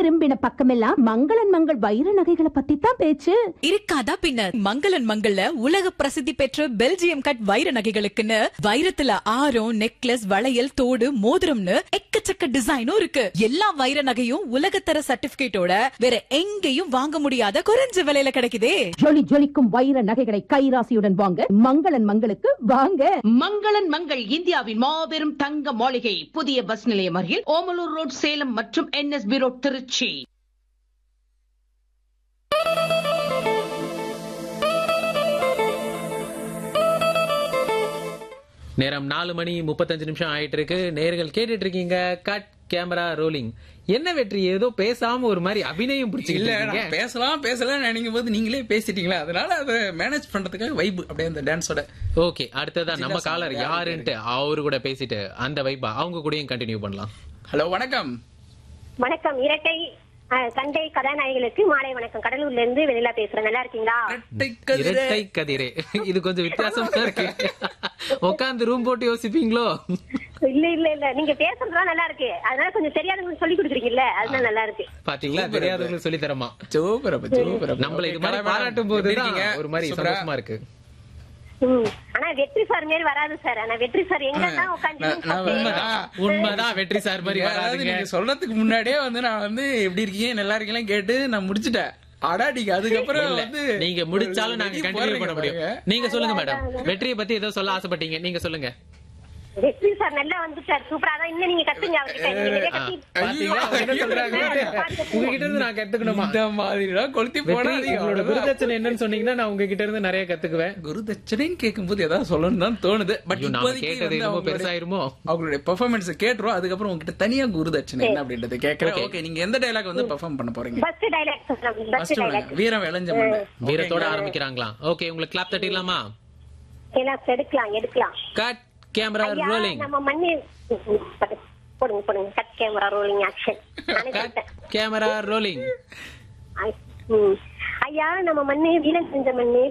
திரும்பின பக்கமெல்லாம் மங்களன் மங்கள் வைர நகைகளை பத்தி தான் பேச்சு இருக்காதா பின்ன மங்களன் மங்கள்ல உலக பிரசித்தி பெற்ற பெல்ஜியம் கட் வைர நகைகளுக்குன்னு வைரத்துல ஆரம் நெக்லஸ் வளையல் தோடு மோதிரம்னு எக்கச்சக்க டிசைனும் இருக்கு எல்லா வைர நகையும் உலகத்தர சர்டிபிகேட்டோட வேற எங்கேயும் வாங்க முடியாத குறைஞ்ச விலையில கிடைக்குதே ஜொலி ஜொலிக்கும் வைர நகைகளை கைராசியுடன் வாங்க மங்களன் மங்களுக்கு வாங்க மங்களன் மங்கள் இந்தியாவின் மாபெரும் தங்க மாளிகை புதிய பஸ் நிலையம் அருகில் ஓமலூர் ரோட் சேலம் மற்றும் என்எஸ்பி ரோட் திருச்சி நேரம் நாலு மணி முப்பத்தஞ்சு நிமிஷம் ஆயிட்டு இருக்கு நேர்கள் கேட்டுட்டு இருக்கீங்க கட் கேமரா ரோலிங் என்ன வெற்றி ஏதோ பேசாம ஒரு மாதிரி அபிநயம் இல்ல பிடிச்சிக்கல நான் பேசலாம் பேசலாம் நினைக்கும் போது நீங்களே பேசிட்டீங்களா அதனால அதை மேனேஜ் பண்றதுக்காக வைப் அப்படியே அந்த டான்ஸோட ஓகே அடுத்ததா நம்ம காலர் யாருன்ட்டு அவரு கூட பேசிட்டு அந்த வைப்பா அவங்க கூடயும் கண்டினியூ பண்ணலாம் ஹலோ வணக்கம் வணக்கம் இரட்டை அஹ், சண்டை கதாநாயகிகளுக்கு மாலை வணக்கம் கடலூர்ல இருந்து வெளியில பேசுறேன் நல்லா இருக்கீங்களா இரட்டை கதிரே. இரட்டை கதிரே இது கொஞ்சம் வித்தியாசமா இருக்கு உட்காந்து ரூம் போட்டு யோசிப்பீங்களோ இல்ல இல்ல இல்ல நீங்க பேசுறதுலாம் நல்லா இருக்கு அதனால கொஞ்சம் தெரியாதவங்களுக்கு சொல்லி கொடுக்குறீங்கல்ல அதுதான் நல்லா இருக்கு பாத்தீங்களா தெரியாதவங்களுக்கு சொல்லி தரமா சூப்பர் அப்ப சூப்பர் அப்ப. நம்மள இது Okay, மாதிரி கலாபரம். பாராட்டும் போது எப்படி இருக்கீங்க? ஒரு மாதிரி சூப்பரா? சந்தோஷமா இருக்கு ம். ஆனா வெற்றி சார் மாரி வராது சார் ஆனா வெற்றி சார் எங்க தான் நான்- நான் உட்காந்து உண்மைதான். உண்மைதான் வெற்றி சார் மாதிரி அதாவது வராதுங்க நீங்க சொல்றதுக்கு முன்னாடியே வந்து நான் வந்து எப்படி இருக்கீங்க நல்லா இருக்கீங்களா கேட்டு நான் முடிச்சிட்டேன் அடா நீங்க அதுக்கப்புறம் இல்ல, வந்து நீங்க முடிச்சாலும் நாங்க வெளிய கண்டினியூ பண்ண போறீங்க முடியும் பாருங்க. நீங்க சொல்லுங்க மேடம் வெற்றியை பத்தி ஏதோ சொல்ல ஆசைப்பட்டீங்க நீங்க சொல்லுங்க வெற்றி சார் நல்லா வந்துட்டார் சூப்பரா தான் இன்னும் நீங்க கத்துங்க அவர்கிட்ட நீங்க நிறைய ஆ, கத்தி- பாத்தீங்களா அவங்க என்ன சொல்றாங்க உங்ககிட்ட இருந்து நான் கத்துக்கணுமா இந்த மாதிரிலாம் கொளுத்தி வெற்றி, போடாதீங்க உங்களோட அவ்வளவுதான். குருதட்சணை என்னன்னு சொன்னீங்கன்னா நான் உங்ககிட்ட இருந்து நிறைய கத்துக்குவேன் குரு தட்சணைன்னு கேட்கும்போது ஏதாவது சொல்லணும்னு தான் தோணுது பட் ஐயோ, நாம இப்போதைக்கு கேட்டது வந்து என்னமோ அவங்களுடைய- பெருசாயிருமோ? அவங்களுடைய பெர்ஃபார்மன்ஸ் கேட்டுரும் அதுக்கப்புறம் உங்ககிட்ட தனியா குரு தட்சணை என்ன அப்படின்றத கேட்கறேன் Okay. ஓகே நீங்க எந்த டைலாக் வந்து பெர்ஃபார்ம் பண்ண போறீங்க first dialogue first first dialogue வீரம் விளைஞ்ச மண்ணு வீரத்தோட ஆரம்பிக்கிறாங்களாம் ஓகே உங்களுக்கு கிளாப் தட்டிடலாமா எல்லாம் எடுக்கலாம் எடுக்கலாம் கட் கேமரா ஐயா, ரோலிங் நம்ம மண்ணு போடுங்க போடுங்க cut camera rolling action cut camera rolling ஐயா நம்ம மண்ணு வீரன் செஞ்ச மண்ணு